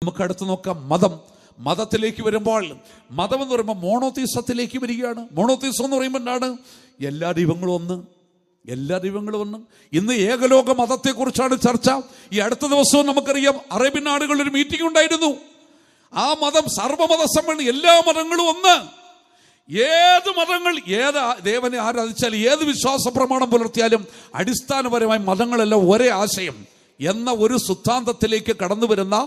നമുക്ക് അടുത്ത് നോക്കാം മതം മതത്തിലേക്ക് വരുമ്പോൾ മതം എന്ന് പറയുമ്പോൾ മോണോതീസത്തിലേക്ക് വരികയാണ് മോണോതീസം എന്ന് പറയുമ്പോൾ എന്താണ് എല്ലാ ദൈവങ്ങളും ഒന്ന് എല്ലാ ദൈവങ്ങളും ഒന്ന് ഇന്ന് ഏകലോക മതത്തെക്കുറിച്ചാണ് ചർച്ച ഈ അടുത്ത ദിവസവും നമുക്കറിയാം അറേബ്യൻ നാടുകളിൽ ഒരു മീറ്റിംഗ് ഉണ്ടായിരുന്നു ആ മതം സർവ്വമത സമ്മേളനം എല്ലാ മതങ്ങളും ഒന്ന് ഏത് മതങ്ങൾ ഏത് ആ- ദേവനെ ആരാധിച്ചാലും ഏത് വിശ്വാസ പ്രമാണം പുലർത്തിയാലും അടിസ്ഥാനപരമായി മതങ്ങളെല്ലാം ഒരേ ആശയം എന്ന ഒരു സിദ്ധാന്തത്തിലേക്ക് കടന്നു വരുന്ന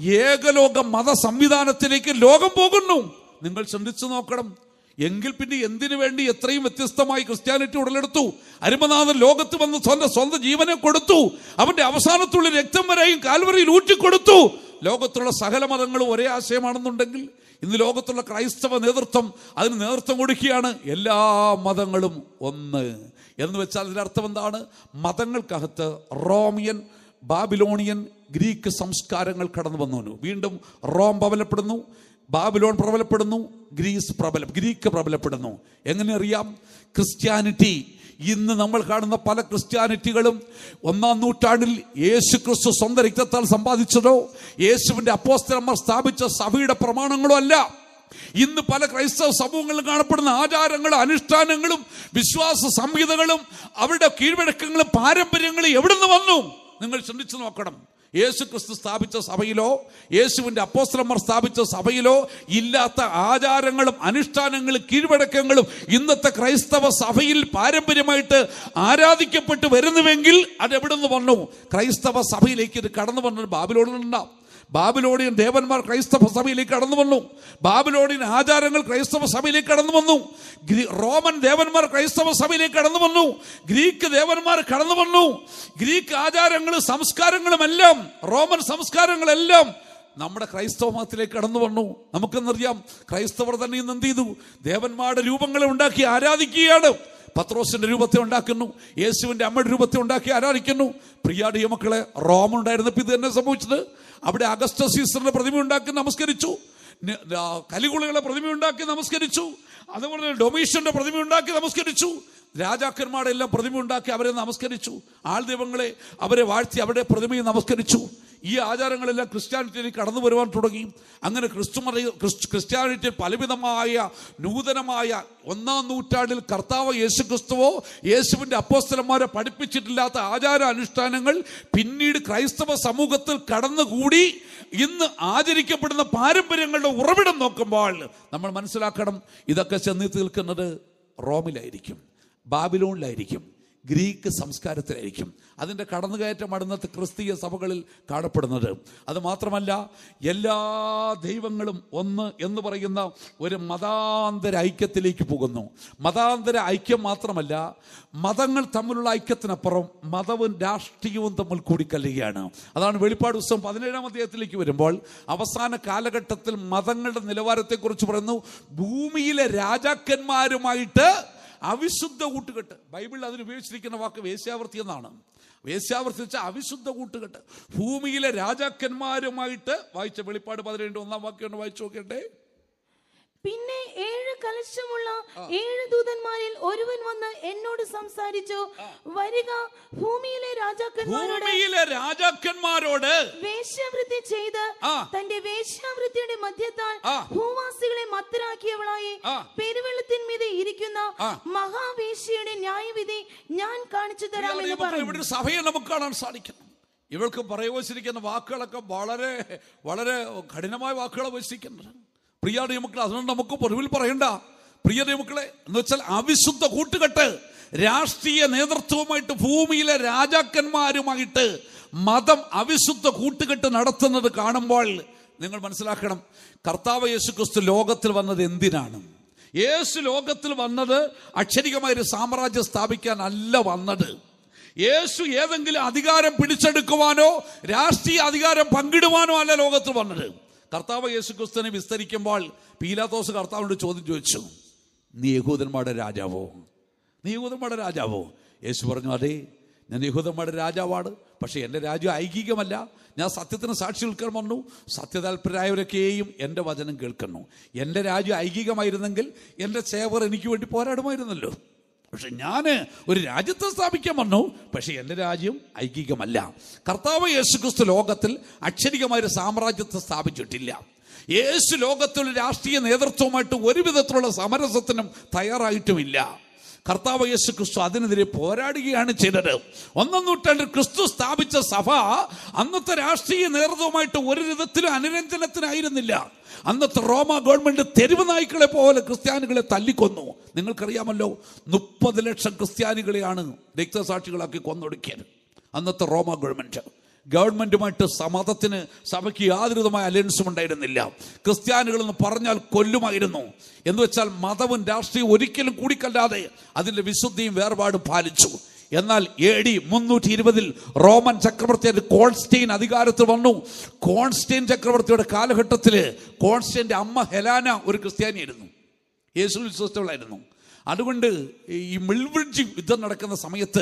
ഏകലോക മത സംവിധാനത്തിലേക്ക് ലോകം പോകുന്നു നിങ്ങൾ ചിന്തിച്ചു നോക്കണം എങ്കിൽ പിന്നെ എന്തിനു വേണ്ടി എത്രയും വ്യത്യസ്തമായി ക്രിസ്ത്യാനിറ്റി ഉടലെടുത്തു അരുമനാഥൻ ലോകത്ത് വന്ന് സ്വന്തം സ്വന്തം ജീവനെ കൊടുത്തു അവന്റെ അവസാനത്തുള്ള രക്തം വരെയും കാൽവറിയിൽ ഊറ്റിക്കൊടുത്തു ലോകത്തുള്ള സകല മതങ്ങളും ഒരേ ആശയമാണെന്നുണ്ടെങ്കിൽ ഇന്ന് ലോകത്തുള്ള ക്രൈസ്തവ നേതൃത്വം അതിന് നേതൃത്വം കൊടുക്കുകയാണ് എല്ലാ മതങ്ങളും ഒന്ന് എന്ന് വെച്ചാൽ അതിൻ്റെ അർത്ഥം എന്താണ് മതങ്ങൾക്കകത്ത് റോമിയൻ ബാബിലോണിയൻ ഗ്രീക്ക് സംസ്കാരങ്ങൾ കടന്നു വന്നു വീണ്ടും റോം പ്രബലപ്പെടുന്നു ബാബിലോൺ പ്രബലപ്പെടുന്നു ഗ്രീസ് പ്രബല ഗ്രീക്ക് പ്രബലപ്പെടുന്നു എങ്ങനെ അറിയാം ക്രിസ്ത്യാനിറ്റി ഇന്ന് നമ്മൾ കാണുന്ന പല ക്രിസ്ത്യാനിറ്റികളും ഒന്നാം നൂറ്റാണ്ടിൽ യേശു ക്രിസ്തു സ്വന്തം രക്തത്താൽ സമ്പാദിച്ചതോ യേശുവിന്റെ അപ്പോസ്തലന്മാർ സ്ഥാപിച്ച സഭയുടെ പ്രമാണങ്ങളോ അല്ല ഇന്ന് പല ക്രൈസ്തവ സമൂഹങ്ങളിലും കാണപ്പെടുന്ന ആചാരങ്ങളും അനുഷ്ഠാനങ്ങളും വിശ്വാസ സംഹിതകളും അവരുടെ കീഴ്വഴക്കങ്ങളും പാരമ്പര്യങ്ങളും എവിടുന്ന് വന്നു നിങ്ങൾ ചിന്തിച്ചു നോക്കണം യേശു ക്രിസ്തു സ്ഥാപിച്ച സഭയിലോ യേശുവിന്റെ അപ്പോസ്തലന്മാർ സ്ഥാപിച്ച സഭയിലോ ഇല്ലാത്ത ആചാരങ്ങളും അനുഷ്ഠാനങ്ങളും കീഴ്വഴക്കങ്ങളും ഇന്നത്തെ ക്രൈസ്തവ സഭയിൽ പാരമ്പര്യമായിട്ട് ആരാധിക്കപ്പെട്ട് വരുന്നുവെങ്കിൽ അത് എവിടെ നിന്ന് വന്നു ക്രൈസ്തവ സഭയിലേക്ക് ഇത് കടന്നു വന്നത് ബാബിലോണിൽ നിന്നുണ്ടാവും ബാബിലോണിയൻ ദേവന്മാർ ക്രൈസ്തവ സഭയിലേക്ക് കടന്നു വന്നു ബാബിലോണിയൻ ആചാരങ്ങൾ ക്രൈസ്തവ സഭയിലേക്ക് കടന്നു വന്നു ഗ്രീ- റോമൻ ദേവന്മാർ ക്രൈസ്തവ സഭയിലേക്ക് കടന്നു വന്നു ഗ്രീക്ക് ദേവന്മാർ കടന്നു വന്നു ഗ്രീക്ക് ആചാരങ്ങളും സംസ്കാരങ്ങളും എല്ലാം റോമൻ സംസ്കാരങ്ങളെല്ലാം നമ്മുടെ ക്രൈസ്തവ മതത്തിലേക്ക് കടന്നു വന്നു നമുക്കെന്നറിയാം ക്രൈസ്തവർ തന്നെ ഇന്ന് എന്ത് ചെയ്തു ദേവന്മാരുടെ രൂപങ്ങളെ ഉണ്ടാക്കി ആരാധിക്കുകയാണ് പത്രോസിന്റെ രൂപത്തെ ഉണ്ടാക്കുന്നു യേശുവിന്റെ അമ്മയുടെ രൂപത്തെ ഉണ്ടാക്കി ആരാധിക്കുന്നു പ്രിയാടിയ മക്കളെ റോം ഉണ്ടായിരുന്നപ്പോൾ ഇത് തന്നെ സംഭവിച്ചത് അവിടെ അഗസ്റ്റ സീസറിന്റെ പ്രതിമ ഉണ്ടാക്കി നമസ്കരിച്ചു ന- ആ, കലികുളികളെ പ്രതിമ ഉണ്ടാക്കി നമസ്കരിച്ചു അതുപോലെ തന്നെ ഡൊമീഷ്യന്റെ പ്രതിമ ഉണ്ടാക്കി നമസ്കരിച്ചു രാജാക്കന്മാരുടെ എല്ലാം പ്രതിമ ഉണ്ടാക്കി അവരെ നമസ്കരിച്ചു ആൾ ദൈവങ്ങളെ അവരെ വാഴ്ത്തി അവരുടെ പ്രതിമയെ നമസ്കരിച്ചു ഈ ആചാരങ്ങളെല്ലാം ക്രിസ്ത്യാനിറ്റിയിൽ കടന്നു വരുവാൻ തുടങ്ങി അങ്ങനെ ക്രിസ്തു മത- ക്രിസ്- ക്രിസ്ത്യാനിറ്റിയിൽ പലവിധമായ നൂതനമായ ഒന്നാം നൂറ്റാണ്ടിൽ കർത്താവ് യേശു ക്രിസ്തുവോ യേശുവിൻ്റെ അപ്പോസ്തലന്മാരെ പഠിപ്പിച്ചിട്ടില്ലാത്ത ആചാര അനുഷ്ഠാനങ്ങൾ പിന്നീട് ക്രൈസ്തവ സമൂഹത്തിൽ കടന്നുകൂടി ഇന്ന് ആചരിക്കപ്പെടുന്ന പാരമ്പര്യങ്ങളുടെ ഉറവിടം നോക്കുമ്പോൾ നമ്മൾ മനസ്സിലാക്കണം ഇതൊക്കെ ചെന്ന് തീർക്കുന്നത് റോമിലായിരിക്കും ബാബിലോണിലായിരിക്കും ഗ്രീക്ക് സംസ്കാരത്തിലായിരിക്കും അതിൻ്റെ കടന്നുകയറ്റമാണ് ഇന്നത്തെ ക്രിസ്തീയ സഭകളിൽ കാണപ്പെടുന്നത് അത് മാത്രമല്ല എല്ലാ ദൈവങ്ങളും ഒന്ന് എന്ന് പറയുന്ന ഒരു മതാന്തര ഐക്യത്തിലേക്ക് പോകുന്നു മതാന്തര ഐക്യം മാത്രമല്ല മതങ്ങൾ തമ്മിലുള്ള ഐക്യത്തിനപ്പുറം മതവും രാഷ്ട്രീയവും തമ്മിൽ കൂടിക്കല്ലുകയാണ് അതാണ് വെളിപ്പാട് പുസ്തകം പതിനേഴാം അധ്യായത്തിലേക്ക് വരുമ്പോൾ അവസാന കാലഘട്ടത്തിൽ മതങ്ങളുടെ നിലവാരത്തെക്കുറിച്ച് പറയുന്നു ഭൂമിയിലെ രാജാക്കന്മാരുമായിട്ട് അവിശുദ്ധ കൂട്ടുകെട്ട് ബൈബിളിൽ അതിന് ഉപയോഗിച്ചിരിക്കുന്ന വാക്ക് വേശ്യാവൃത്തി എന്നാണ് വേശ്യാവൃത്തി വെച്ചാൽ അവിശുദ്ധ കൂട്ടുകെട്ട് ഭൂമിയിലെ രാജാക്കന്മാരുമായിട്ട് വായിച്ച വെളിപ്പാട് പതിനേഴ് ഒന്നാം വാക്യം വായിച്ചു നോക്കട്ടെ പിന്നെ ഏഴ് കലശമുള്ള ഏഴ് ദൂതന്മാരിൽ ഒരുവൻ വന്ന് എന്നോട് സംസാരിച്ചു വരിക ഭൂമിയിലെ രാജാക്കന്മാരോട് ഭൂമിയിലെ രാജാക്കന്മാരോട് വേശ്യാവൃത്തി ചെയ്ത് ആ. തന്റെ വേശ്യാവൃത്തിയുടെ മധ്യത്താൽ ആ. ഭൂവാസികളെ മത്തരാക്കിയവളായി ആ. പെരുവെള്ളത്തിന്മീതെ ഇരിക്കുന്ന ആ. മഹാവേശ്യയുടെ ന്യായവിധി ഞാൻ കാണിച്ചു തരാമെന്ന് ഇവിടെ പറഞ്ഞു ഒരു സഭയെ നമുക്ക് കാണാൻ സാധിക്കും ഇവൾക്ക് പ്രയോഗിച്ചിരിക്കുന്ന വാക്കുകളൊക്കെ വളരെ വളരെ കഠിനമായ വാക്കുകൾ ഉപയോഗിച്ചിരിക്കുന്നത് പ്രിയ മക്കളെ അതുകൊണ്ട് നമുക്ക് പൊതുവിൽ പറയണ്ട പ്രിയ മക്കളെ എന്ന് വെച്ചാൽ അവിശുദ്ധ കൂട്ടുകെട്ട് രാഷ്ട്രീയ നേതൃത്വവുമായിട്ട് ഭൂമിയിലെ രാജാക്കന്മാരുമായിട്ട് മതം അവിശുദ്ധ കൂട്ടുകെട്ട് നടത്തുന്നത് കാണുമ്പോൾ നിങ്ങൾ മനസ്സിലാക്കണം കർത്താവ് യേശു ക്രിസ്തു ലോകത്തിൽ വന്നത് എന്തിനാണ് യേശു ലോകത്തിൽ വന്നത് അക്ഷരികമായ ഒരു സാമ്രാജ്യം സ്ഥാപിക്കാൻ അല്ല വന്നത് യേശു ഏതെങ്കിലും അധികാരം പിടിച്ചെടുക്കുവാനോ രാഷ്ട്രീയ അധികാരം പങ്കിടുവാനോ അല്ല ലോകത്തിൽ വന്നത് കർത്താവ് യേശു ക്രിസ്തുവിനെ വിസ്തരിക്കുമ്പോൾ പീലാത്തോസ് കർത്താവിനോട് ചോദ്യം ചോദിച്ചു നീ യഹൂദന്മാരുടെ രാജാവോ നീ യഹൂദന്മാരുടെ രാജാവോ യേശു പറഞ്ഞു അതെ ഞാൻ യഹൂദന്മാരുടെ രാജാവാണ് പക്ഷേ എൻ്റെ രാജ്യം ഐകികമല്ല ഞാൻ സത്യത്തിന് സാക്ഷി നിൽക്കാൻ വന്നു സത്യതാൽപരായവരൊക്കെയും എൻ്റെ വചനം കേൾക്കുന്നു എൻ്റെ രാജ്യം ഐകികമായിരുന്നെങ്കിൽ എൻ്റെ സേവർ എനിക്ക് വേണ്ടി പോരാടുമായിരുന്നല്ലോ പക്ഷെ ഞാൻ ഒരു രാജ്യത്തെ സ്ഥാപിക്കാൻ വന്നു പക്ഷെ എൻ്റെ രാജ്യം ഐകികമല്ല കർത്താവ് യേശുക്രിസ്തു ലോകത്തിൽ അക്ഷരികമായ ഒരു സാമ്രാജ്യത്തെ സ്ഥാപിച്ചിട്ടില്ല യേശു ലോകത്തിലുള്ള രാഷ്ട്രീയ നേതൃത്വമായിട്ട് ഒരു വിധത്തിലുള്ള സമരസത്തിനും തയ്യാറായിട്ടുമില്ല കർത്താവ് യേശു ക്രിസ്തു അതിനെതിരെ പോരാടുകയാണ് ചെയ്തത് ഒന്നാം നൂറ്റാണ്ടിൽ ക്രിസ്തു സ്ഥാപിച്ച സഭ അന്നത്തെ രാഷ്ട്രീയ നേതൃത്വമായിട്ട് ഒരു വിധത്തിലും അനുരഞ്ജനത്തിനായിരുന്നില്ല അന്നത്തെ റോമ ഗവൺമെന്റ് തെരുവ് നായ്ക്കളെ പോലെ ക്രിസ്ത്യാനികളെ തല്ലിക്കൊന്നു നിങ്ങൾക്കറിയാമല്ലോ മുപ്പത് ലക്ഷം ക്രിസ്ത്യാനികളെയാണ് രക്തസാക്ഷികളാക്കി കൊന്നൊടുക്കിയത് അന്നത്തെ റോമ ഗവൺമെന്റ് ഗവൺമെന്റുമായിട്ട് സമതത്തിന് സഭയ്ക്ക് യാതൊരു വിധമായ അലയൻസും ഉണ്ടായിരുന്നില്ല ക്രിസ്ത്യാനികൾ എന്ന് പറഞ്ഞാൽ കൊല്ലുമായിരുന്നു എന്ന് വെച്ചാൽ മതവും രാഷ്ട്രീയവും ഒരിക്കലും കൂടിക്കല്ലാതെ അതിന്റെ വിശുദ്ധിയും വേർപാടും പാലിച്ചു എന്നാൽ എ ഡി മുന്നൂറ്റി ഇരുപതിൽ റോമൻ ചക്രവർത്തിയായിട്ട് കോൺസ്റ്റൈൻ അധികാരത്തിൽ വന്നു കോൺസ്റ്റൈൻ ചക്രവർത്തിയുടെ കാലഘട്ടത്തിൽ കോൺസ്റ്റൈൻ്റെ അമ്മ ഹെലാന ഒരു ക്രിസ്ത്യാനിയായിരുന്നു യേശു വിശ്വസിച്ചവളായിരുന്നു അതുകൊണ്ട് ഈ മിൽബ്രിഡ്ജ് യുദ്ധം നടക്കുന്ന സമയത്ത്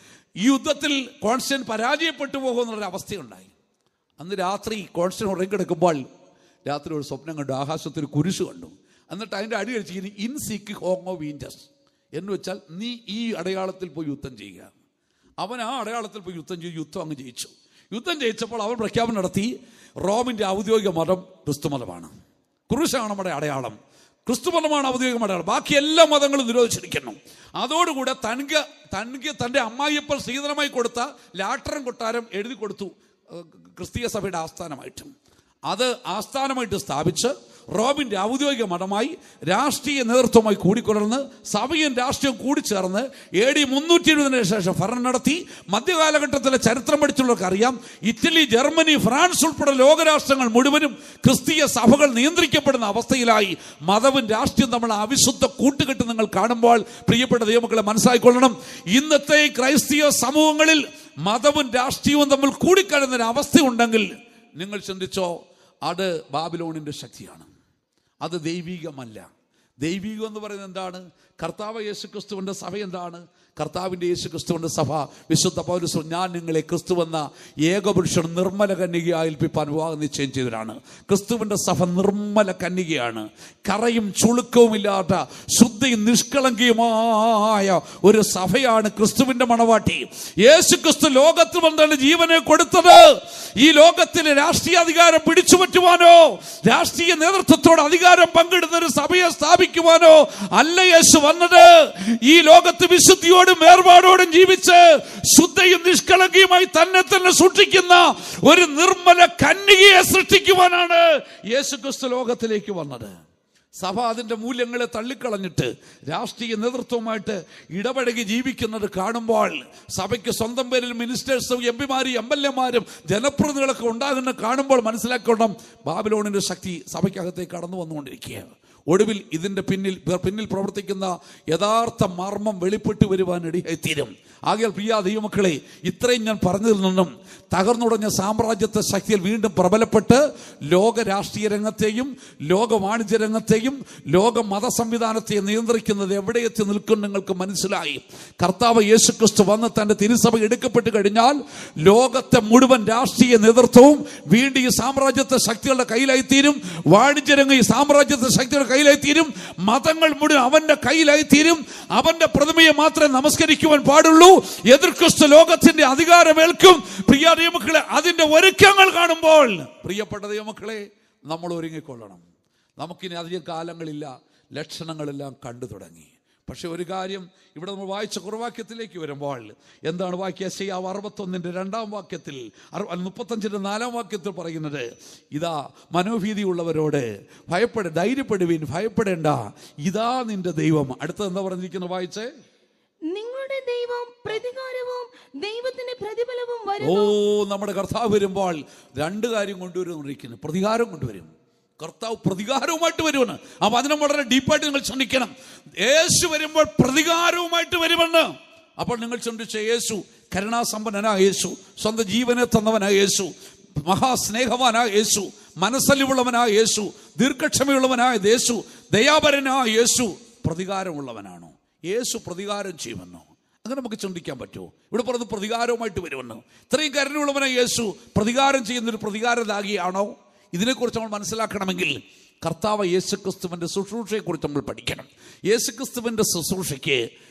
ഈ യുദ്ധത്തിൽ കോൺസ്റ്റൻ പരാജയപ്പെട്ടു പോകുന്നൊരു അവസ്ഥയുണ്ടായി അന്ന് രാത്രി കോൺസ്റ്റൻ ഉറങ്ങിക്കിടക്കുമ്പോൾ രാത്രി ഒരു സ്വപ്നം കണ്ടു ആകാശത്തിൽ ഒരു കുരിശ് കണ്ടു എന്നിട്ട് അതിൻ്റെ അടി അടിച്ചിരിക്കുന്നു ഇൻ സീക്ക് ഹോങ്ങോ വീൻഡസ് എന്ന് വെച്ചാൽ നീ ഈ അടയാളത്തിൽ പോയി യുദ്ധം ചെയ്യുക അവൻ ആ അടയാളത്തിൽ പോയി യുദ്ധം ചെയ്തു യുദ്ധം അങ്ങ് ജയിച്ചു യുദ്ധം ജയിച്ചപ്പോൾ അവൻ പ്രഖ്യാപനം നടത്തി റോമിൻ്റെ ഔദ്യോഗിക മതം ക്രിസ്തുമതമാണ് ക്രൂശാണ് നമ്മുടെ അടയാളം ക്രിസ്തുമതമാണ് ഔദ്യോഗിക അടയാളം ബാക്കി എല്ലാ മതങ്ങളും നിരോധിച്ചിരിക്കുന്നു അതോടുകൂടെ തനിക്ക് തനിക്ക് തൻ്റെ അമ്മായിയപ്പൻ ശ്രീധരമായി കൊടുത്ത ലാട്ടറൻ കൊട്ടാരം എഴുതി കൊടുത്തു ഏഹ്, ക്രിസ്തീയ സഭയുടെ ആസ്ഥാനമായിട്ടും അത് ആസ്ഥാനമായിട്ട് സ്ഥാപിച്ച് റോമിൻ്റെ ഔദ്യോഗിക മതമായി രാഷ്ട്രീയ നേതൃത്വമായി കൂടിക്കൊള്ളുന്ന സഭയും രാഷ്ട്രീയവും കൂടിച്ചേർന്ന് എ ഡി മുന്നൂറ്റി എഴുപതിന് ശേഷം ഭരണം നടത്തി മധ്യകാലഘട്ടത്തിലെ ചരിത്രം പഠിച്ചുള്ളവർക്ക് അറിയാം ഇറ്റലി ജർമ്മനി ഫ്രാൻസ് ഉൾപ്പെടെ ലോകരാഷ്ട്രങ്ങൾ മുഴുവനും ക്രിസ്തീയ സഭകൾ നിയന്ത്രിക്കപ്പെടുന്ന അവസ്ഥയിലായി മതവും രാഷ്ട്രീയവും നമ്മൾ അവിശുദ്ധ കൂട്ടുകെട്ട് നിങ്ങൾ കാണുമ്പോൾ പ്രിയപ്പെട്ട ദൈവമക്കളെ മനസ്സിലാക്കിക്കൊള്ളണം ഇന്നത്തെ ക്രൈസ്തീയ സമൂഹങ്ങളിൽ മതവും രാഷ്ട്രീയവും തമ്മിൽ കൂടിക്കഴുന്നൊരു അവസ്ഥയുണ്ടെങ്കിൽ നിങ്ങൾ ചിന്തിച്ചോ അത് ബാബിലോണിൻ്റെ ശക്തിയാണ് അത് ദൈവികമല്ല ദൈവികം എന്ന് പറയുന്നത് എന്താണ് കർത്താവ് യേശു ക്രിസ്തുവിൻ്റെ സഭ എന്താണ് കർത്താവിൻ്റെ യേശു ക്രിസ്തുവിൻ്റെ സഭ വിശുദ്ധ പൗരസ്വം ഞാൻ നിങ്ങളെ ക്രിസ്തുവെന്ന ഏകപുരുഷൻ നിർമ്മല കന്യകയായി ഏൽപ്പിപ്പാൻ വിവാഹം നിശ്ചയം ചെയ്തവരാണ് ക്രിസ്തുവിൻ്റെ സഭ നിർമ്മല കന്യകയാണ് കറയും ചുളുക്കവും ഇല്ലാത്ത ശുദ്ധിയും നിഷ്കളങ്കിയുമായ ഒരു സഭയാണ് ക്രിസ്തുവിൻ്റെ മണവാട്ടി യേശു ക്രിസ്തു ലോകത്തിൽ വന്നാണ് ജീവനെ കൊടുത്തത് ഈ ലോകത്തിലെ രാഷ്ട്രീയ അധികാരം പിടിച്ചു പറ്റുവാനോ രാഷ്ട്രീയ നേതൃത്വത്തോട് അധികാരം പങ്കിടുന്ന ഒരു സഭയെ സ്ഥാപിക്കുവാനോ അല്ല യേശു വന്നത് ഈ ലോകത്ത് വിശുദ്ധിയോടും വേർപാടോടും ജീവിച്ച് ശുദ്ധയും നിഷ്കളങ്കയുമായി തന്നെ തന്നെ സൂക്ഷിക്കുന്ന ഒരു നിർമ്മല കന്യകയെ സൃഷ്ടിക്കുവാനാണ് യേശു ക്രിസ്തു ലോകത്തിലേക്ക് വന്നത് സഭ അതിൻ്റെ മൂല്യങ്ങളെ തള്ളിക്കളഞ്ഞിട്ട് രാഷ്ട്രീയ നേതൃത്വവുമായിട്ട് ഇടപഴകി ജീവിക്കുന്നത് കാണുമ്പോൾ സഭയ്ക്ക് സ്വന്തം പേരിൽ മിനിസ്റ്റേഴ്സും എം പിമാരും എം എൽ എമാരും ജനപ്രതിനിധികളൊക്കെ ഉണ്ടാകുന്ന കാണുമ്പോൾ മനസ്സിലാക്കണം ബാബിലോണിൻ്റെ ശക്തി സഭയ്ക്കകത്തേക്ക് കടന്നു വന്നുകൊണ്ടിരിക്കുകയാണ് ഒടുവിൽ ഇതിൻ്റെ പിന്നിൽ പിന്നിൽ പ്രവർത്തിക്കുന്ന യഥാർത്ഥ മർമ്മം വെളിപ്പെട്ട് വരുവാൻ ഇടയായിത്തീരും ആകയാൽ പ്രിയ ദൈവമക്കളെ ഇത്രയും ഞാൻ പറഞ്ഞതിൽ നിന്നും തകർന്നുടഞ്ഞ സാമ്രാജ്യത്തെ ശക്തിയിൽ വീണ്ടും പ്രബലപ്പെട്ട് ലോക രാഷ്ട്രീയ രംഗത്തെയും ലോക വാണിജ്യ രംഗത്തെയും ലോക മത സംവിധാനത്തെയും നിയന്ത്രിക്കുന്നത് എവിടെ എത്തി നിൽക്കും നിങ്ങൾക്ക് മനസ്സിലായി കർത്താവ് യേശു ക്രിസ്തു വന്ന് തന്റെ തിരുസഭ എടുക്കപ്പെട്ട് കഴിഞ്ഞാൽ ലോകത്തെ മുഴുവൻ രാഷ്ട്രീയ നേതൃത്വവും വീണ്ടും ഈ സാമ്രാജ്യത്തെ ശക്തികളുടെ കയ്യിലായിത്തീരും വാണിജ്യ രംഗം ഈ സാമ്രാജ്യത്തെ ശക്തിയുടെ കയ്യിലായിത്തീരും മതങ്ങൾ മുഴുവൻ അവന്റെ കയ്യിലായിത്തീരും അവന്റെ പ്രതിമയെ മാത്രമേ നമസ്കരിക്കുവാൻ പാടുള്ളൂ എതിർ ക്രിസ്തു ലോകത്തിന്റെ അധികാരമേൽക്കും പ്രിയ ദൈവമക്കളെ അതിന്റെ ഒരുക്കങ്ങൾ കാണുമ്പോൾ പ്രിയപ്പെട്ട ദൈവമക്കളെ നമ്മൾ ഒരുങ്ങിക്കൊള്ളണം നമുക്കിനി അധികം കാലങ്ങളില്ല ലക്ഷണങ്ങളെല്ലാം കണ്ടു തുടങ്ങി പക്ഷെ ഒരു കാര്യം ഇവിടെ നമ്മൾ വായിച്ച കുറുവാക്യത്തിലേക്ക് വരുമ്പോൾ എന്താണ് വാക്യ ചെയ്യാവ് അറുപത്തൊന്നിൻ്റെ രണ്ടാം വാക്യത്തിൽ അറു- മുപ്പത്തഞ്ചിൻ്റെ നാലാം വാക്യത്തിൽ പറയുന്നത് ഇതാ മനോഭീതിയുള്ളവരോട് ഭയപ്പെട ധൈര്യപ്പെടുവീൻ ഭയപ്പെടേണ്ട ഇതാ നിന്റെ ദൈവം അടുത്തത് എന്താ പറഞ്ഞിരിക്കുന്നത് വായിച്ചേ നിങ്ങളുടെ ദൈവം പ്രതികാരവും ദൈവത്തിന്റെ പ്രതിഫലവും ഓ വരുന്നു നമ്മുടെ കർത്താവ് വരുമ്പോൾ രണ്ട് കാര്യം കൊണ്ടുവരുന്നിരിക്കുന്നു പ്രതികാരം കൊണ്ടുവരും കർത്താവ് പ്രതികാരവുമായിട്ട് വരുമെന്ന് ആ വചനം വളരെ ഡീപ്പായിട്ട് നിങ്ങൾ ചിന്തിക്കണം യേശു വരുമ്പോൾ പ്രതികാരവുമായിട്ട് വരുമെന്ന് അപ്പോൾ നിങ്ങൾ ചിന്തിച്ച യേശു കരുണാസമ്പന്നനായ യേശു സ്വന്തം ജീവനെ തന്നവനായ യേശു മഹാസ്നേഹവാനായ യേശു മനസ്സലിവുള്ളവനായ യേശു ദീർഘക്ഷമയുള്ളവനായ യേശു ദയാപരനായ യേശു പ്രതികാരമുള്ളവനാണോ യേശു പ്രതികാരം ചെയ്യുമെന്നോ അങ്ങനെ നമുക്ക് ചിന്തിക്കാൻ പറ്റുമോ ഇവിടെ പറഞ്ഞത് പ്രതികാരവുമായിട്ട് വരുമെന്ന് ഇത്രയും കരുണയുള്ളവനായ യേശു പ്രതികാരം ചെയ്യുന്നൊരു പ്രതികാരദാഗിയാണോ ഇതിനെക്കുറിച്ച് നമ്മൾ മനസ്സിലാക്കണമെങ്കിൽ കർത്താവ് യേശുക്രിസ്തുവിൻ്റെ ശുശ്രൂഷയെക്കുറിച്ച് നമ്മൾ പഠിക്കണം യേശുക്രിസ്തുവിൻ്റെ ശുശ്രൂഷയ്ക്ക്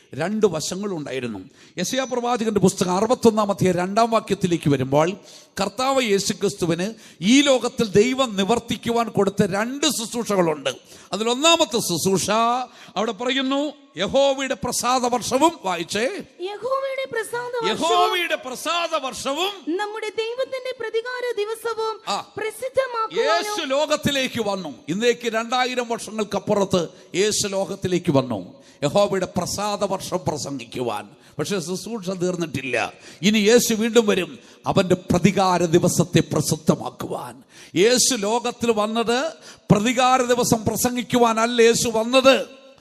രണ്ട് വശങ്ങളുണ്ടായിരുന്നു യശയാ പ്രവാചകന്റെ പുസ്തകം അറുപത്തൊന്നാമത്തെ രണ്ടാം വാക്യത്തിലേക്ക് വരുമ്പോൾ കർത്താവ് യേശുക്രിസ്തുവിന് ഈ ലോകത്തിൽ ദൈവം നിവർത്തിക്കുവാൻ കൊടുത്ത രണ്ട് ശുശ്രൂഷകളുണ്ട് അതിലൊന്നാമത്തെ ശുശ്രൂഷ അവിടെ പറയുന്നു യഹോവയുടെ പ്രസാദ വർഷവും വായിച്ചേ യഹോവയുടെ പ്രസാദ വർഷവും യഹോവയുടെ പ്രസാദ വർഷവും നമ്മുടെ ദൈവത്തിന്റെ പ്രതികാര ദിവസവും ആ. പ്രസിദ്ധമാക്കുവാനും യേശു ലോകത്തിലേക്ക് വന്നു ഇന്നേക്ക് രണ്ടായിരം വർഷങ്ങൾക്കപ്പുറത്ത് യേശു ലോകത്തിലേക്ക് വന്നു യഹോബയുടെ പ്രസാദ വർഷം പ്രസംഗിക്കുവാൻ പക്ഷെ ശുശ്രൂഷ തീർന്നിട്ടില്ല ഇനി യേശു വീണ്ടും വരും അവന്റെ പ്രതികാര ദിവസത്തെ പ്രസിദ്ധമാക്കുവാൻ യേശു ലോകത്തിൽ വന്നത് പ്രതികാര ദിവസം പ്രസംഗിക്കുവാനല്ല യേശു വന്നത്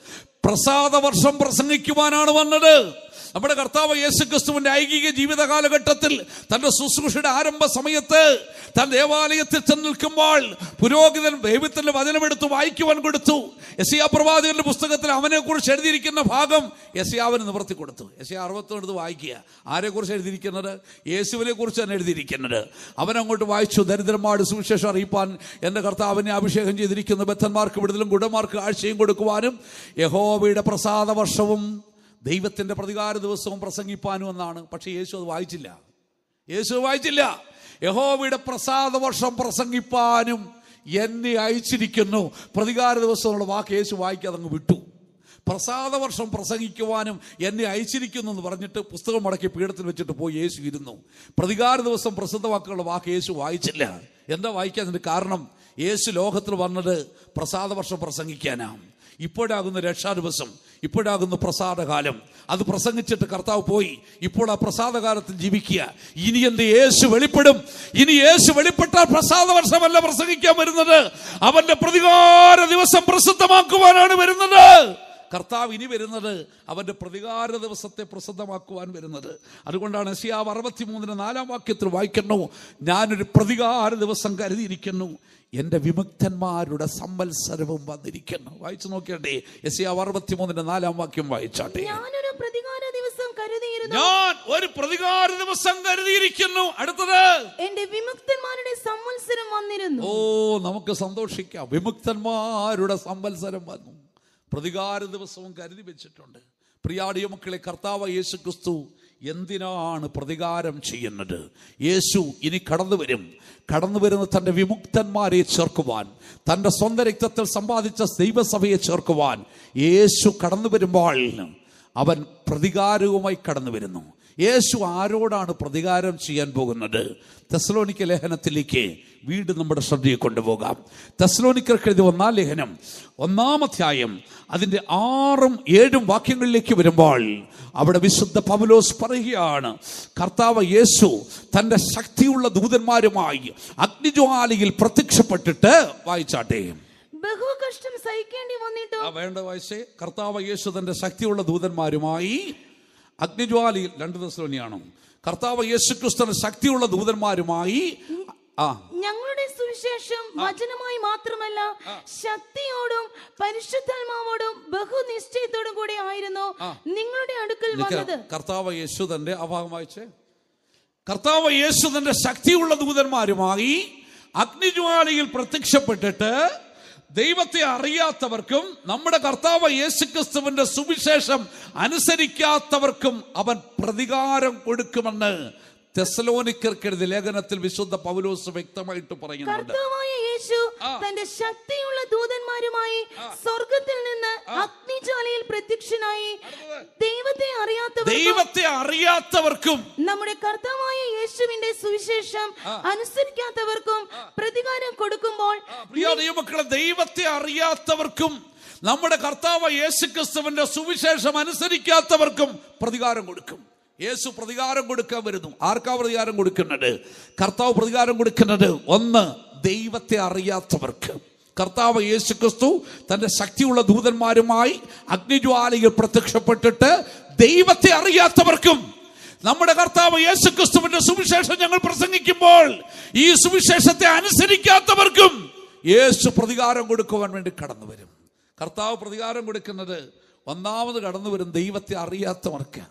പ്രസാദ വർഷം പ്രസംഗിക്കുവാനാണ് വന്നത് നമ്മുടെ കർത്താവ് യേശു ക്രിസ്തുവിന്റെ ഐകിക ജീവിത കാലഘട്ടത്തിൽ തന്റെ ശുശ്രൂഷയുടെ ആരംഭ സമയത്ത് താൻ ദേവാലയത്തിൽ ചെന്ന് നിൽക്കുമ്പോൾ പുരോഹിതൻ ദൈവത്തിന്റെ വചനമെടുത്ത് വായിക്കുവാൻ കൊടുത്തു യസിയാ പ്രവാചകന്റെ പുസ്തകത്തിൽ അവനെ കുറിച്ച് എഴുതിയിരിക്കുന്ന ഭാഗം യസിയാവിന് നിവർത്തി കൊടുത്തു യസിയ അറുപത്തെടുത്ത് വായിക്കുക ആരെ കുറിച്ച് എഴുതിയിരിക്കുന്നത് യേശുവിനെ കുറിച്ച് തന്നെ എഴുതിയിരിക്കുന്നത് അവനങ്ങോട്ട് വായിച്ചു ദരിദ്രന്മാരുടെ സുവിശേഷം അറിയിപ്പാൻ എൻ്റെ കർത്താവിനെ അഭിഷേകം ചെയ്തിരിക്കുന്ന ബദ്ധന്മാർക്ക് വിടുതലും ഗുഡന്മാർക്ക് ആഴ്ചയും കൊടുക്കുവാനും യഹോവയുടെ പ്രസാദ വർഷവും ദൈവത്തിൻ്റെ പ്രതികാര ദിവസവും പ്രസംഗിപ്പാനും എന്നാണ് പക്ഷേ യേശു അത് വായിച്ചില്ല യേശു അത് വായിച്ചില്ല യഹോവയുടെ പ്രസാദ വർഷം പ്രസംഗിപ്പാനും എന്നെ അയച്ചിരിക്കുന്നു പ്രതികാര ദിവസം എന്നുള്ള വാക്ക് യേശു വായിക്കാതെ അങ്ങ് വിട്ടു പ്രസാദ വർഷം പ്രസംഗിക്കുവാനും എന്നെ അയച്ചിരിക്കുന്നു എന്ന് പറഞ്ഞിട്ട് പുസ്തകം മടക്കി പീഠത്തിൽ വെച്ചിട്ട് പോയി യേശു ഇരുന്നു പ്രതികാര ദിവസം പ്രസിദ്ധവാക്കുള്ള വാക്ക് യേശു വായിച്ചില്ല എന്താ വായിക്കാതിൻ്റെ കാരണം യേശു ലോകത്തിൽ വന്നത് പ്രസാദ വർഷം പ്രസംഗിക്കാനാണ് ഇപ്പോഴാകുന്ന രക്ഷാ ദിവസം ഇപ്പോഴാകുന്ന പ്രസാദകാലം അത് പ്രസംഗിച്ചിട്ട് കർത്താവ് പോയി ഇപ്പോൾ ആ പ്രസാദകാലത്തിൽ ജീവിക്കുക ഇനി എന്റെ യേശു വെളിപ്പെടും ഇനി യേശു വെളിപ്പെട്ടാൽ പ്രസാദ വർഷമല്ല പ്രസംഗിക്കാൻ വരുന്നത് അവന്റെ പ്രതികാര ദിവസം പ്രസിദ്ധമാക്കുവാനാണ് വരുന്നത് കർത്താവ് ഇനി വരുന്നത് അവന്റെ പ്രതികാര ദിവസത്തെ പ്രസിദ്ധമാക്കുവാൻ വരുന്നത് അതുകൊണ്ടാണ് എസിയാവ് അറുപത്തിമൂന്നിന് നാലാം വാക്യത്തിൽ വായിക്കുന്നു ഞാനൊരു പ്രതികാര ദിവസം കരുതിയിരിക്കുന്നു എൻ്റെ വിമുക്തന്മാരുടെ സംവത്സരവും വന്നിരിക്കുന്നു വായിച്ചു നോക്കിയട്ടെ എസിയാവ് അറുപത്തിമൂന്നിന്റെ നാലാം വാക്യം വായിച്ചാട്ടെ ഞാനൊരു പ്രതികാര ദിവസം കരുതിയിരുന്നു ഞാൻ ഒരു പ്രതികാര ദിവസം കരുതിയിരിക്കുന്നു അടുത്തത് എന്റെ വിമുക്തന്മാരുടെ സംവത്സരം വന്നിരുന്നു ഓ നമുക്ക് സന്തോഷിക്കാം വിമുക്തന്മാരുടെ സംവത്സരം വന്നു പ്രതികാര ദിവസവും കരുതി വെച്ചിട്ടുണ്ട് പ്രിയാടിയ മക്കളെ കർത്താവ് യേശു ക്രിസ്തു എന്തിനാണ് പ്രതികാരം ചെയ്യുന്നത് യേശു ഇനി കടന്നു വരും കടന്നു വരുന്ന തൻ്റെ വിമുക്തന്മാരെ ചേർക്കുവാൻ തൻ്റെ സ്വന്തം രക്തത്തിൽ സമ്പാദിച്ച ദൈവസഭയെ ചേർക്കുവാൻ യേശു കടന്നു വരുമ്പോൾ അവൻ പ്രതികാരവുമായി കടന്നു വരുന്നു യേശു ആരോടാണ് പ്രതികാരം ചെയ്യാൻ പോകുന്നത് തെസ്ലോനിക്ക ലേഖനത്തിലേക്ക് വീണ്ടും നമ്മുടെ ശ്രദ്ധയെ കൊണ്ടുപോകാം തെസ്ലോനിക്കർക്ക് എഴുതിയ ഒന്നാം ലേഖനം ഒന്നാം അധ്യായം അതിൻ്റെ ആറും ഏഴും വാക്യങ്ങളിലേക്ക് വരുമ്പോൾ അവിടെ വിശുദ്ധ പൗലോസ് പറയുകയാണ് കർത്താവ് യേശു തൻ്റെ ശക്തിയുള്ള ദൂതന്മാരുമായി അഗ്നിജ്വാലയിൽ പ്രത്യക്ഷപ്പെട്ടിട്ട് വായിച്ചാട്ടെ ബഹു കഷ്ടം സഹിക്കേണ്ടി വന്നിട്ടും ആ വേണ്ട വായിച്ചേ കർത്താവ് യേശു തന്റെ ശക്തിയുള്ള ദൂതന്മാരുമായി അഗ്നിജ്വാലയിൽ രണ്ട് ദിവസമാണോ കർത്താവ് യേശു ക്രിസ്തുവിന്റെ ശക്തിയുള്ള ദൂതന്മാരുമായി ആ ഞങ്ങളുടെ സുവിശേഷം വചനമായി മാത്രമല്ല ശക്തിയോടും പരിശുദ്ധാത്മാവോടും ബഹുനിശ്ചയത്തോടും കൂടി ആയിരുന്നു നിങ്ങളുടെ അടുക്കൽ വന്നത് നിൽക്കണം. കർത്താവ് യേശു തന്റെ ആ ഭാഗം വായിച്ചേ കർത്താവ് യേശു തന്റെ ശക്തിയുള്ള ദൂതന്മാരുമായി അഗ്നിജ്വാലയിൽ പ്രത്യക്ഷപ്പെട്ടിട്ട് ദൈവത്തെ അറിയാത്തവർക്കും നമ്മുടെ കർത്താവ് യേശുക്രിസ്തുവിന്റെ സുവിശേഷം അനുസരിക്കാത്തവർക്കും അവൻ പ്രതികാരം കൊടുക്കുമെന്ന് തെസലോനിക്കർക്കെഴുതി ലേഖനത്തിൽ വിശുദ്ധ പൗലോസ് വ്യക്തമായിട്ട് പറയുന്നുണ്ട് കർത്താവായ യേശു തന്റെ ശക്തിയുള്ള ദൂതന്മാരുമായി സ്വർഗത്തിൽ നിന്ന് അഗ്നിജ്വാലയിൽ പ്രത്യക്ഷനായി ദൈവത്തെ അറിയാത്തവർ ദൈവത്തെ അറിയാത്തവർക്കും നമ്മുടെ കർത്താവായ യേശുവിന്റെ സുവിശേഷം അനുസരിക്കാത്തവർക്കും പ്രതികാരം കൊടുക്കുമ്പോൾ പ്രിയ ദൈവമക്കളെ ദൈവത്തെ അറിയാത്തവർക്കും നമ്മുടെ കർത്താവ് യേശു ക്രിസ്തുവിന്റെ സുവിശേഷം അനുസരിക്കാത്തവർക്കും പ്രതികാരം കൊടുക്കും യേശു പ്രതികാരം കൊടുക്കാൻ വരുന്നു ആർക്കാ പ്രതികാരം കൊടുക്കുന്നത് കർത്താവ് പ്രതികാരം കൊടുക്കുന്നത് ഒന്ന് ദൈവത്തെ അറിയാത്തവർക്ക് കർത്താവ് യേശു ക്രിസ്തു തന്റെ ശക്തിയുള്ള ദൂതന്മാരുമായി അഗ്നിജ്വാലയിൽ പ്രത്യക്ഷപ്പെട്ടിട്ട് ദൈവത്തെ അറിയാത്തവർക്കും നമ്മുടെ കർത്താവ് യേശു ക്രിസ്തുവിന്റെ സുവിശേഷം ഞങ്ങൾ പ്രസംഗിക്കുമ്പോൾ ഈ സുവിശേഷത്തെ അനുസരിക്കാത്തവർക്കും യേശു പ്രതികാരം കൊടുക്കുവാൻ വേണ്ടി കടന്നു വരും കർത്താവ് പ്രതികാരം കൊടുക്കുന്നത് ഒന്നാമത് കടന്നു വരും ദൈവത്തെ അറിയാത്തവർക്ക്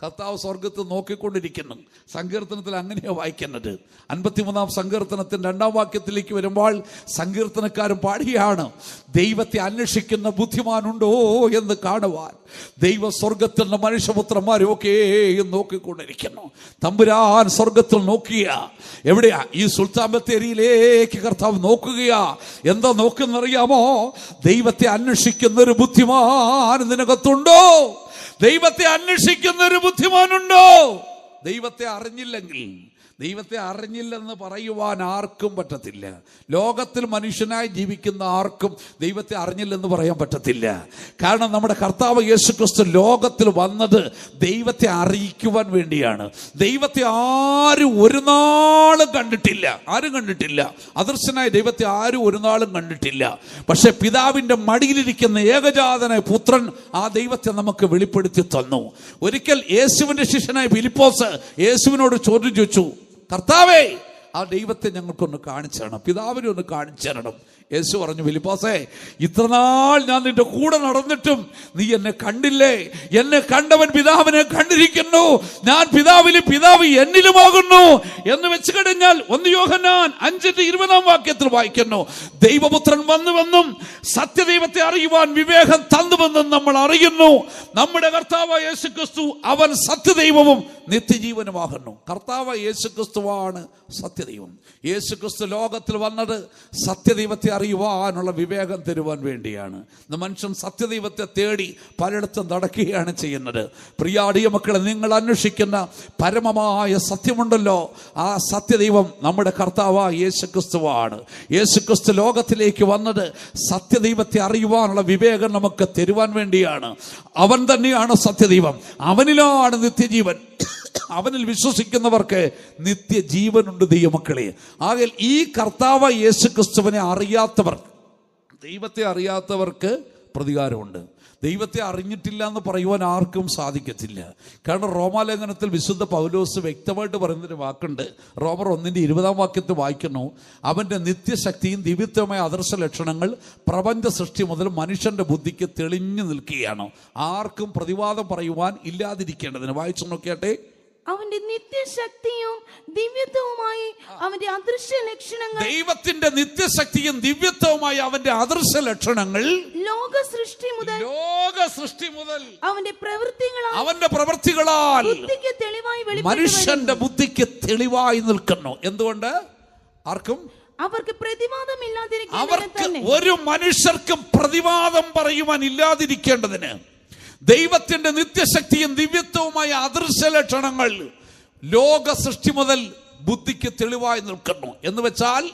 കർത്താവ് സ്വർഗത്ത് നോക്കിക്കൊണ്ടിരിക്കുന്നു സങ്കീർത്തനത്തിൽ അങ്ങനെയാണ് വായിക്കുന്നത് അൻപത്തിമൂന്നാം സങ്കീർത്തനത്തിന്റെ രണ്ടാം വാക്യത്തിലേക്ക് വരുമ്പോൾ സങ്കീർത്തനക്കാരൻ പാടിയാണ് ദൈവത്തെ അന്വേഷിക്കുന്ന ബുദ്ധിമാനുണ്ടോ എന്ന് കാണുവാൻ ദൈവ സ്വർഗത്തിൽ മനുഷ്യപുത്രന്മാരും ഒക്കെയും നോക്കിക്കൊണ്ടിരിക്കുന്നു തമ്പുരാൻ സ്വർഗത്തിൽ നോക്കിയ എവിടെയാ ഈ സുൽത്താൻ ബത്തേരിയിലേക്ക് കർത്താവ് നോക്കുകയാ എന്താ നോക്കുന്നറിയാമോ ദൈവത്തെ അന്വേഷിക്കുന്ന ഒരു ബുദ്ധിമാൻ നിനകത്തുണ്ടോ ദൈവത്തെ അന്വേഷിക്കുന്ന ഒരു ബുദ്ധിമാനുണ്ടോ ദൈവത്തെ അറിഞ്ഞില്ലെങ്കിൽ ദൈവത്തെ അറിഞ്ഞില്ലെന്ന് പറയുവാൻ ആർക്കും പറ്റത്തില്ല ലോകത്തിൽ മനുഷ്യനായി ജീവിക്കുന്ന ആർക്കും ദൈവത്തെ അറിഞ്ഞില്ലെന്ന് പറയാൻ പറ്റത്തില്ല കാരണം നമ്മുടെ കർത്താവ് യേശു ക്രിസ്തു ലോകത്തിൽ വന്നത് ദൈവത്തെ അറിയിക്കുവാൻ വേണ്ടിയാണ് ദൈവത്തെ ആരും ഒരു നാളും കണ്ടിട്ടില്ല ആരും കണ്ടിട്ടില്ല അദർശനായ ദൈവത്തെ ആരും ഒരു നാളും കണ്ടിട്ടില്ല പക്ഷെ പിതാവിന്റെ മടിയിലിരിക്കുന്ന ഏകജാതനായ പുത്രൻ ആ ദൈവത്തെ നമുക്ക് വെളിപ്പെടുത്തി തന്നു ഒരിക്കൽ യേശുവിന്റെ ശിഷ്യനായ ഫിലിപ്പോസ് യേശുവിനോട് ചോദ്യം ചോദിച്ചു കർത്താവേ ആ ദൈവത്തെ ഞങ്ങൾക്കൊന്ന് കാണിച്ചു തരണം പിതാവിനെ ഒന്ന് കാണിച്ചു തരണം യേശു പറഞ്ഞു ഫിലിപ്പോസേ ഇത്രനാൾ ഞാൻ നിന്റെ കൂടെ നടന്നിട്ടും നീ എന്നെ കണ്ടില്ലേ എന്നെ കണ്ടവൻ പിതാവിനെ കണ്ടിരിക്കുന്നു ഞാൻ പിതാവിലും പിതാവ് എന്നിലുമാകുന്നു എന്ന് വെച്ച് കഴിഞ്ഞാൽ ഒന്ന് യോഹന്നാൻ അഞ്ചിന്റെ ഇരുപതാം വാക്യത്തിൽ വായിക്കുന്നു ദൈവപുത്രൻ വന്നുവെന്നും സത്യദൈവത്തെ അറിയുവാൻ വിവേകം തന്നുവെന്നും നമ്മൾ അറിയുന്നു നമ്മുടെ കർത്താവ് യേശു ക്രിസ്തു അവൻ സത്യദൈവവും നിത്യജീവനുമാകുന്നു കർത്താവ് യേശു ക്രിസ്തുവാണ് സത്യദൈവം യേശു ക്രിസ്തു ലോകത്തിൽ വന്നത് സത്യദൈവത്തെ അറിയുവാനുള്ള വിവേകം തരുവാൻ വേണ്ടിയാണ് ഇന്ന് മനുഷ്യൻ സത്യദൈവത്തെ തേടി പലയിടത്തും നടക്കുകയാണ് ചെയ്യുന്നത് പ്രിയാടിയ മക്കളെ നിങ്ങൾ അന്വേഷിക്കുന്ന പരമമായ സത്യമുണ്ടല്ലോ ആ സത്യദൈവം നമ്മുടെ കർത്താവ് യേശു ക്രിസ്തുവാണ് യേശു ക്രിസ്തു ലോകത്തിലേക്ക് വന്നത് സത്യദൈവത്തെ അറിയുവാനുള്ള വിവേകം നമുക്ക് തരുവാൻ വേണ്ടിയാണ് അവൻ തന്നെയാണ് സത്യദൈവം അവനിലാണ് നിത്യജീവൻ അവനിൽ വിശ്വസിക്കുന്നവർക്ക് നിത്യജീവനുണ്ട് ദൈവമക്കളെ ആകെ ഈ കർത്താവ് യേശു ക്രിസ്തുവിനെ അറിയാത്തവർ ദൈവത്തെ അറിയാത്തവർക്ക് പ്രതികാരമുണ്ട് ദൈവത്തെ അറിഞ്ഞിട്ടില്ല എന്ന് പറയുവാൻ ആർക്കും സാധിക്കത്തില്ല കാരണം റോമാലേഖനത്തിൽ വിശുദ്ധ പൗലോസ് വ്യക്തമായിട്ട് പറയുന്നൊരു വാക്കുണ്ട് റോമർ ഒന്നിൻ്റെ ഇരുപതാം വാക്യത്തിൽ വായിക്കുന്നു അവൻ്റെ നിത്യശക്തിയും ദിവ്യത്വമായ ആദർശ ലക്ഷണങ്ങൾ പ്രപഞ്ച സൃഷ്ടി മുതൽ മനുഷ്യന്റെ ബുദ്ധിക്ക് തെളിഞ്ഞു നിൽക്കുകയാണ് ആർക്കും പ്രതിവാദം പറയുവാൻ ഇല്ലാതിരിക്കേണ്ടതിന് വായിച്ചു നോക്കിയാട്ടെ അവന്റെ നിത്യശക്തിയും ദിവ്യത്വവുമായി അവന്റെ അദൃശ്യ ലക്ഷണങ്ങൾ ദൈവത്തിന്റെ നിത്യശക്തിയും ദിവ്യത്വവുമായ അവന്റെ അദൃശ്യ ലക്ഷണങ്ങൾ ലോക സൃഷ്ടി മുതൽ ലോക സൃഷ്ടി മുതൽ അവന്റെ പ്രവൃത്തികളാൽ അവന്റെ പ്രവൃത്തികളാൽ ബുദ്ധിക്ക് തെളിവായി വെളിപ്പെട്ടു മനുഷ്യന്റെ ബുദ്ധിക്ക് തെളിവായി നിൽക്കുന്നു എന്തുകൊണ്ട് ആർക്കും അവർക്ക് പ്രതിവാദമില്ലാതിരിക്കുന്നതിന് അവർക്ക് തന്നെ ഒരു മനുഷ്യർക്കും പ്രതിവാദം പറയുവാൻ ഇല്ലാതിരിക്കേണ്ടതിന് ദൈവത്തിന്റെ നിത്യശക്തിയും ദിവ്യത്വവുമായ അദൃശ്യ ലക്ഷണങ്ങൾ ലോക സൃഷ്ടി മുതൽ ബുദ്ധിക്ക് തെളിവായി നിൽക്കുന്നു എന്ന് വെച്ചാൽ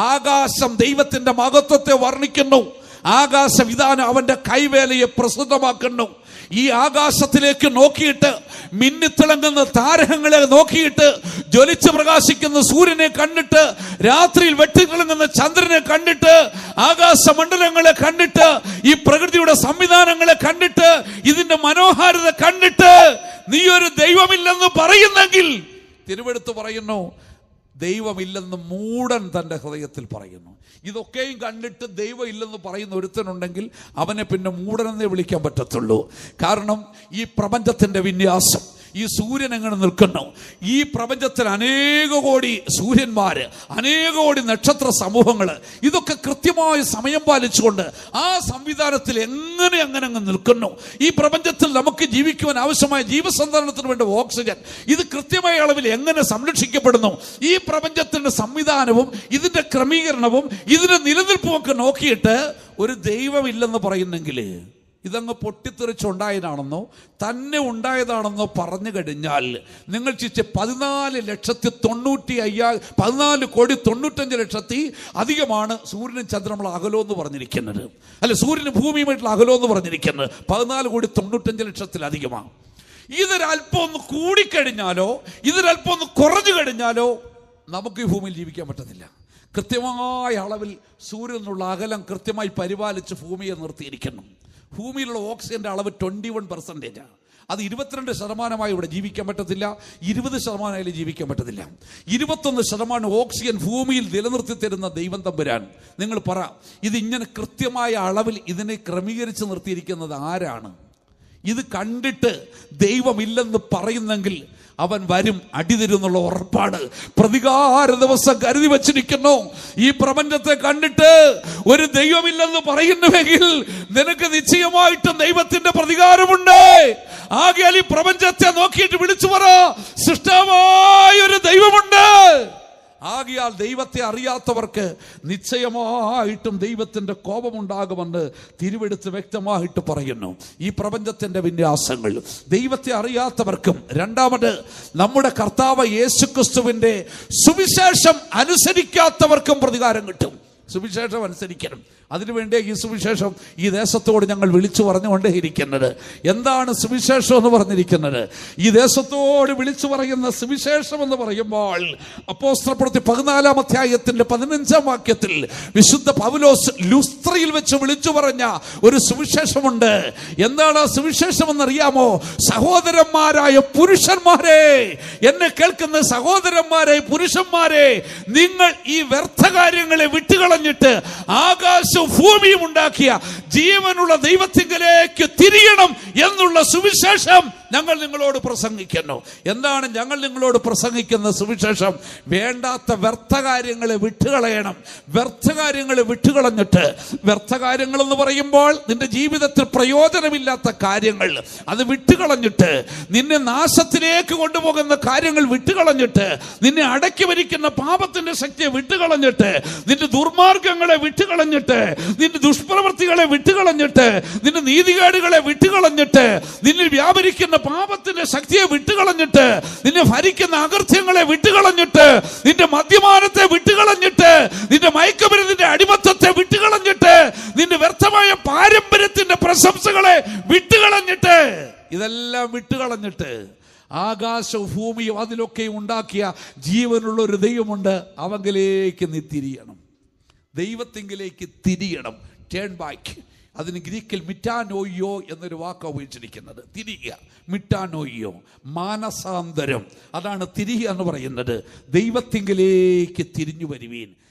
ആകാശം ദൈവത്തിന്റെ മഹത്വത്തെ വർണ്ണിക്കുന്നു ആകാശം ഇതാണ് അവന്റെ കൈവേലയെ പ്രസിദ്ധമാക്കുന്നു ഈ ആകാശത്തിലേക്ക് നോക്കിയിട്ട് മിന്നിത്തിളങ്ങുന്ന താരകങ്ങളെ നോക്കിയിട്ട് ജ്വലിച്ച് പ്രകാശിക്കുന്ന സൂര്യനെ കണ്ടിട്ട് രാത്രിയിൽ വെട്ടിത്തിളങ്ങുന്ന ചന്ദ്രനെ കണ്ടിട്ട് ആകാശമണ്ഡലങ്ങളെ കണ്ടിട്ട് ഈ പ്രകൃതിയുടെ സംവിധാനങ്ങളെ കണ്ടിട്ട് ഇതിന്റെ മനോഹാരിത കണ്ടിട്ട് നീ ഒരു ദൈവമില്ലെന്ന് പറയുന്നെങ്കിൽ തിരുവെടുത്ത് പറയുന്നു ദൈവമില്ലെന്ന് മൂടൻ തൻ്റെ ഹൃദയത്തിൽ പറയുന്നു ഇതൊക്കെയും കണ്ടിട്ട് ദൈവം ഇല്ലെന്ന് പറയുന്ന ഒരുത്തനുണ്ടെങ്കിൽ അവനെ പിന്നെ മൂടനെന്നേ വിളിക്കാൻ പറ്റത്തുള്ളൂ കാരണം ഈ പ്രപഞ്ചത്തിൻ്റെ വിന്യാസം ഈ സൂര്യൻ എങ്ങനെ നിൽക്കുന്നു ഈ പ്രപഞ്ചത്തിൽ അനേക കോടി സൂര്യന്മാര് അനേക കോടി നക്ഷത്ര സമൂഹങ്ങൾ ഇതൊക്കെ കൃത്യമായ സമയം പാലിച്ചുകൊണ്ട് ആ സംവിധാനത്തിൽ എങ്ങനെ അങ്ങനെ അങ്ങ് നിൽക്കുന്നു ഈ പ്രപഞ്ചത്തിൽ നമുക്ക് ജീവിക്കുവാൻ ആവശ്യമായ ജീവസന്ധാരണത്തിന് വേണ്ട ഓക്സിജൻ ഇത് കൃത്യമായ അളവിൽ എങ്ങനെ സംരക്ഷിക്കപ്പെടുന്നു ഈ പ്രപഞ്ചത്തിന്റെ സംവിധാനവും ഇതിന്റെ ക്രമീകരണവും ഇതിന്റെ നിലനിൽപ്പും ഒക്കെ നോക്കിയിട്ട് ഒരു ദൈവമില്ലെന്ന് പറയുന്നെങ്കിൽ ഇതങ്ങ് പൊട്ടിത്തെറിച്ചുണ്ടായതാണെന്നോ തന്നെ ഉണ്ടായതാണെന്നോ പറഞ്ഞു കഴിഞ്ഞാൽ നിങ്ങൾ ചിച്ച പതിനാല് ലക്ഷത്തി തൊണ്ണൂറ്റി അയ്യാ പതിനാല് കോടി തൊണ്ണൂറ്റഞ്ച് ലക്ഷത്തി അധികമാണ് സൂര്യനും ചന്ദ്രനുള്ള അകലോ എന്ന് പറഞ്ഞിരിക്കുന്നത് അല്ല സൂര്യനും ഭൂമിയുമായിട്ടുള്ള അകലോ എന്ന് പറഞ്ഞിരിക്കുന്നത് പതിനാല് കോടി തൊണ്ണൂറ്റഞ്ച് ലക്ഷത്തിലധികമാണ് ഇതൊരല്പം ഒന്ന് കൂടിക്കഴിഞ്ഞാലോ ഇതൊരല്പം ഒന്ന് കുറഞ്ഞു കഴിഞ്ഞാലോ നമുക്ക് ഈ ഭൂമിയിൽ ജീവിക്കാൻ പറ്റത്തില്ല കൃത്യമായ അളവിൽ സൂര്യനുള്ള അകലം കൃത്യമായി പരിപാലിച്ച് ഭൂമിയെ നിർത്തിയിരിക്കുന്നു ഭൂമിയിലുള്ള ഓക്സിജന്റെ അളവ് ട്വന്റി വൺ പെർസെൻറ്റേജാണ് അത് ഇരുപത്തിരണ്ട് ശതമാനമായി ഇവിടെ ജീവിക്കാൻ പറ്റത്തില്ല ഇരുപത് ശതമാനമായാലും ജീവിക്കാൻ പറ്റത്തില്ല ഇരുപത്തൊന്ന് ശതമാനം ഓക്സിജൻ ഭൂമിയിൽ നിലനിർത്തി തരുന്ന ദൈവം തമ്പുരാൻ നിങ്ങൾ പറ ഇത് ഇങ്ങനെ കൃത്യമായ അളവിൽ ഇതിനെ ക്രമീകരിച്ച് നിർത്തിയിരിക്കുന്നത് ആരാണ് ഇത് കണ്ടിട്ട് ദൈവമില്ലെന്ന് പറയുന്നെങ്കിൽ അവൻ വരും അടിതരുന്നുള്ള ഉറപ്പാണ് പ്രതികാര ദിവസം കരുതി വച്ചിരിക്കുന്നു ഈ പ്രപഞ്ചത്തെ കണ്ടിട്ട് ഒരു ദൈവമില്ലെന്ന് പറയുന്നുവെങ്കിൽ നിനക്ക് നിശ്ചയമായിട്ടും ദൈവത്തിന്റെ പ്രതികാരമുണ്ട് ആകയാൽ ഈ പ്രപഞ്ചത്തെ നോക്കിയിട്ട് വിളിച്ചു പറ സൃഷ്ടമായ ഒരു ദൈവമുണ്ട് ആകിയാൽ ദൈവത്തെ അറിയാത്തവർക്ക് നിശ്ചയമായിട്ടും ദൈവത്തിന്റെ കോപമുണ്ടാകുമെന്ന് തിരുവെടുത്ത് വ്യക്തമായിട്ട് പറയുന്നു ഈ പ്രപഞ്ചത്തിന്റെ വിന്യാസങ്ങൾ ദൈവത്തെ അറിയാത്തവർക്കും രണ്ടാമത് നമ്മുടെ കർത്താവ് യേശുക്രിസ്തുവിന്റെ സുവിശേഷം അനുസരിക്കാത്തവർക്കും പ്രതികാരം കിട്ടും സുവിശേഷം അനുസരിക്കണം അതിനുവേണ്ടി ഈ സുവിശേഷം ഈ ദേശത്തോട് ഞങ്ങൾ വിളിച്ചു പറഞ്ഞുകൊണ്ടേയിരിക്കുന്നത് എന്താണ് സുവിശേഷം എന്ന് പറഞ്ഞിരിക്കുന്നത് ഈ ദേശത്തോട് വിളിച്ചു പറയുന്ന സുവിശേഷം എന്ന് പറയുമ്പോൾ അപ്പോസ്ത്രപ്രവൃത്തി പതിനാലാം അധ്യായത്തിന്റെ പതിനഞ്ചാം വാക്യത്തിൽ വിശുദ്ധ പൗലോസ് ലുസ്ത്രയിൽ വെച്ച് വിളിച്ചു പറഞ്ഞ ഒരു സുവിശേഷമുണ്ട് എന്താണ് ആ സുവിശേഷം എന്നറിയാമോ സഹോദരന്മാരായ പുരുഷന്മാരെ എന്നെ കേൾക്കുന്ന സഹോദരന്മാരെ പുരുഷന്മാരെ നിങ്ങൾ ഈ വ്യർത്ഥ കാര്യങ്ങളെ വിട്ടുകളഞ്ഞിട്ട് ആകാശവും ഭൂമിയും ഉണ്ടാക്കിയ ജീവനുള്ള ദൈവത്തിങ്കലേക്ക് തിരിയണം എന്നുള്ള സുവിശേഷം ഞങ്ങൾ നിങ്ങളോട് പ്രസംഗിക്കുന്നു എന്താണ് ഞങ്ങൾ നിങ്ങളോട് പ്രസംഗിക്കുന്ന സുവിശേഷം വേണ്ടാത്ത വ്യർത്ഥ കാര്യങ്ങളെ വിട്ടുകളയണം വ്യർത്ഥ കാര്യങ്ങളെ വിട്ടുകളഞ്ഞിട്ട് വ്യർത്ഥ കാര്യങ്ങൾ എന്ന് പറയുമ്പോൾ നിന്റെ ജീവിതത്തിൽ പ്രയോജനമില്ലാത്ത കാര്യങ്ങൾ അത് വിട്ടുകളഞ്ഞിട്ട് നിന്നെ നാശത്തിലേക്ക് കൊണ്ടുപോകുന്ന കാര്യങ്ങൾ വിട്ടുകളഞ്ഞിട്ട് നിന്നെ അടക്കി ഭരിക്കുന്ന പാപത്തിന്റെ ശക്തിയെ വിട്ടുകളഞ്ഞിട്ട് നിന്റെ ദുർമാർഗങ്ങളെ വിട്ടുകളഞ്ഞിട്ട് നിന്റെ ദുഷ്പ്രവൃത്തികളെ വിട്ടുകളഞ്ഞിട്ട് നിന്റെ നീതികേടുകളെ വിട്ടുകളഞ്ഞിട്ട് നിന്നിൽ വ്യാപരിക്കുന്ന പാപത്തിന്റെ ശക്തിയെ വിട്ടുകളഞ്ഞിട്ട് നിന്നെ ഭരിക്കുന്ന അകൃത്യങ്ങളെ വിട്ടുകളഞ്ഞിട്ട് നിന്റെ മദ്യപാനത്തെ വിട്ടുകളഞ്ഞിട്ട് നിന്റെ മയക്കുമരുന്നിന്റെ അടിമത്തത്തെ വിട്ടുകളഞ്ഞിട്ട് നിന്റെ വ്യർത്ഥമായ പാരമ്പര്യത്തിന്റെ പ്രശംസകളെ വിട്ടുകളഞ്ഞിട്ട് ഇതെല്ലാം വിട്ടുകളഞ്ഞിട്ട് ആകാശവും ഭൂമിയും അതിലൊക്കെയും ഉണ്ടാക്കിയ ജീവനുള്ള ഒരു ദൈവമുണ്ട് അവങ്കിലേക്ക് നീ തിരിയണം ദൈവത്തിങ്കിലേക്ക് തിരിയണം ടേൺ ബാക്ക് അതിന് ഗ്രീക്കിൽ മിറ്റാനോയ്യോ എന്നൊരു വാക്ക് ഉപയോഗിച്ചിരിക്കുന്നത് തിരിയുക മിറ്റാനോയ്യോ മാനസാന്തരം അതാണ് തിരിയുക എന്ന് പറയുന്നത് ദൈവത്തിങ്കിലേക്ക് തിരിഞ്ഞു വരുവീൻ